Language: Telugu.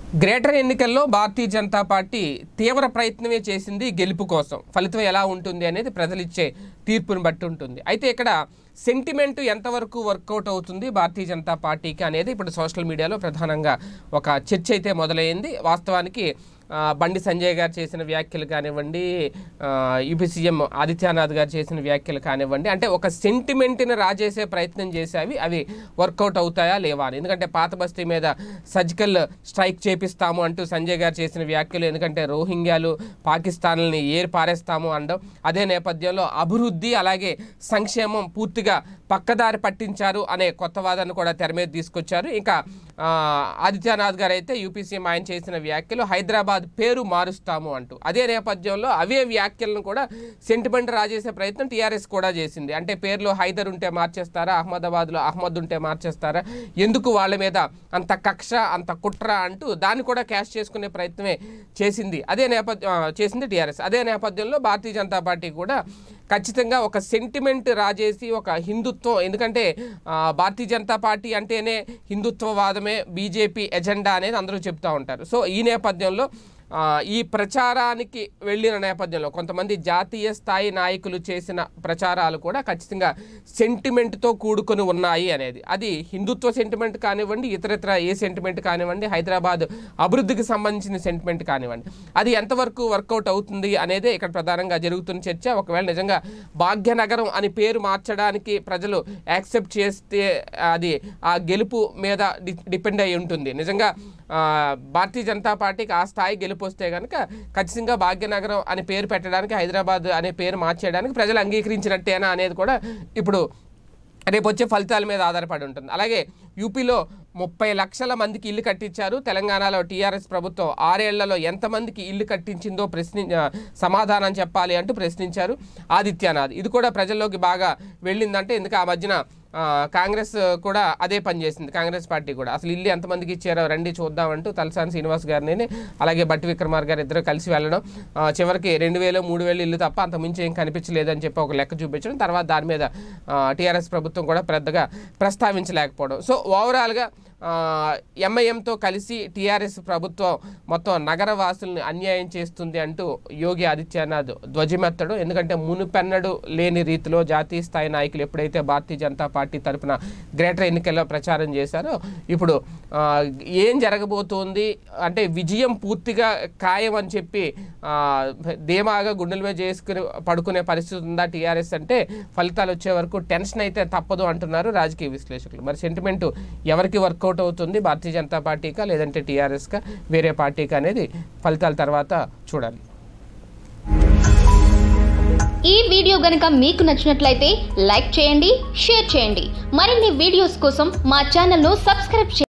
గ్రేటర్ ఎన్నికల్లో భారతీయ జనతా పార్టీ తీవ్ర ప్రయత్నమే చేసింది గెలుపు కోసం ఫలితం ఎలా ఉంటుంది అనేది ప్రజలు ఇచ్చే తీర్పుని బట్టి ఉంటుంది అయితే ఇక్కడ సెంటిమెంట్ ఎంతవరకు వర్కౌట్ అవుతుంది భారతీయ జనతా పార్టీకి అనేది ఇప్పుడు సోషల్ మీడియాలో ప్రధానంగా ఒక చర్చ అయితే మొదలైంది వాస్తవానికి ఆ, బండి సంజయ్ గారు చేసిన వ్యాఖ్యలు కానివ్వండి యూపీ సీఎం ఆదిత్యనాథ్ గారు చేసిన వ్యాఖ్యలు కానివ్వండి అంటే ఒక సెంటిమెంట్ని రాజేసే ప్రయత్నం చేసేవి అవి వర్కౌట్ అవుతాయా లేవా అని ఎందుకంటే పాత బస్తీ మీద సర్జికల్ స్ట్రైక్ చేపిస్తాము అంటూ సంజయ్ గారు చేసిన వ్యాఖ్యలు ఎందుకంటే రోహింగ్యాలు పాకిస్తాన్లని ఏరి పారేస్తాము అనడం అదే నేపథ్యంలో అభివృద్ధి అలాగే సంక్షేమం పూర్తిగా పక్కదారి పట్టించారు అనే కొత్త వాదాన్ని కూడా తెర మీద తీసుకొచ్చారు ఇంకా ఆ, ఆదిత్యనాథ్ గారు అయితే యూపీ సీఎం ఆయన చేసిన వ్యాఖ్యలు హైదరాబాద్ పేరు మారుస్తాము అంటూ అదే నేపథ్యంలో అవే వ్యాఖ్యలను కూడా సెంటిమెంట్ రాజేసే ప్రయత్నం టీఆర్ఎస్ కూడా చేసింది అంటే పేర్లో హైదర్ ఉంటే మార్చేస్తారా అహ్మదాబాద్లో అహ్మద్ ఉంటే మార్చేస్తారా ఎందుకు వాళ్ళ మీద అంత కక్ష అంత కుట్ర అంటూ దాన్ని కూడా క్యాష్ చేసుకునే ప్రయత్నమే చేసింది అదే నేపథ్యం ఆ, చేసింది టీఆర్ఎస్ అదే నేపథ్యంలో భారతీయ జనతా పార్టీ కూడా ఖచ్చితంగా ఒక సెంటిమెంట్ రాజేసి ఒక హిందుత్వం ఎందుకంటే ఆ, భారతీయ జనతా పార్టీ అంటేనే హిందుత్వవాదమే బీజేపీ ఎజెండా అనేది అందరూ చెప్తూ ఉంటారు సో ఈ నేపథ్యంలో ఆ, ఈ ప్రచారానికి వెళ్ళిన నేపథ్యంలో కొంతమంది జాతీయ స్థాయి నాయకులు చేసిన ప్రచారాలు కూడా ఖచ్చితంగా సెంటిమెంట్తో కూడుకొని ఉన్నాయి అనేది అది హిందుత్వ సెంటిమెంట్ కానివ్వండి ఇతరత్ర ఏ సెంటిమెంట్ కానివ్వండి హైదరాబాద్ అభివృద్ధికి సంబంధించిన సెంటిమెంట్ కానివ్వండి అది ఎంతవరకు వర్కౌట్ అవుతుంది అనేదే ఇక్కడ ప్రధానంగా జరుగుతున్న చర్చ ఒకవేళ నిజంగా భాగ్యనగరం అని పేరు మార్చడానికి ప్రజలు యాక్సెప్ట్ చేస్తే అది ఆ గెలుపు మీద డి- డిపెండ్ అయి ఉంటుంది నిజంగా ఆ, భారతీయ జనతా పార్టీకి ఆ స్థాయి గెలుపు వస్తే కనుక ఖచ్చితంగా భాగ్యనగరం అని పేరు పెట్టడానికి హైదరాబాద్ అనే పేరు మార్చేయడానికి ప్రజలు అంగీకరించినట్టేనా అనేది కూడా ఇప్పుడు రేపు వచ్చే ఫలితాల మీద ఆధారపడి ఉంటుంది అలాగే యూపీలో ముప్పై లక్షల మందికి ఇల్లు కట్టించారు తెలంగాణలో టీఆర్ఎస్ ప్రభుత్వం ఆరేళ్లలో ఎంతమందికి ఇల్లు కట్టించిందో ప్రశ్ని ఆ, సమాధానం చెప్పాలి అంటూ ప్రశ్నించారు ఆదిత్యనాథ్ ఇది కూడా ప్రజల్లోకి బాగా వెళ్ళిందంటే ఎందుకు ఆ మధ్యన ఆ, కాంగ్రెస్ కూడా అదే పని చేసింది కాంగ్రెస్ పార్టీ కూడా అసలు ఇల్లు ఎంతమందికి ఇచ్చారో రండి చూద్దామంటూ తలసాని శ్రీనివాస్ గారిని అలాగే బట్టి విక్రమార్ గారు ఇద్దరు కలిసి వెళ్ళడం ఆ, చివరికి రెండు వేలు మూడు వేలు ఇల్లు తప్ప అంత మించి ఏం కనిపించలేదని చెప్పి ఒక లెక్క చూపించడం తర్వాత దాని మీద టీఆర్ఎస్ ప్రభుత్వం కూడా పెద్దగా ప్రస్తావించలేకపోవడం సో ఓవరాల్గా ఎంఐఎంతో కలిసి టీఆర్ఎస్ ప్రభుత్వం మొత్తం నగరవాసుల్ని అన్యాయం చేస్తుంది అంటూ యోగి ఆదిత్యనాథ్ ధ్వజమెత్తడం ఎందుకంటే మునుపెన్నడు లేని రీతిలో జాతీయ స్థాయి నాయకులు ఎప్పుడైతే భారతీయ జనతా పార్టీ తరపున గ్రేటర్ ఎన్నికల్లో ప్రచారం చేశారో ఇప్పుడు ఆ, ఏం జరగబోతోంది అంటే విజయం పూర్తిగా ఖాయం అని చెప్పి ఆ, ధీమాగా గుండెల మీద చేసుకుని పడుకునే పరిస్థితి ఉందా టీఆర్ఎస్ అంటే ఫలితాలు వచ్చే వరకు టెన్షన్ అయితే తప్పదు అంటున్నారు రాజకీయ విశ్లేషకులు మరి సెంటిమెంట్ ఎవరికి వర్కౌట్ అవుతుంది భారతీయ జనతా పార్టీకా లేదంటే టీఆర్ఎస్కా వేరే పార్టీకా అనేది ఫలితాల తర్వాత చూడాలి ఈ వీడియో గనుక మీకు నచ్చినట్లయితే లైక్ చేయండి షేర్ చేయండి మరిన్ని వీడియోస్ కోసం మా ఛానల్ను సబ్స్క్రైబ్ చేయండి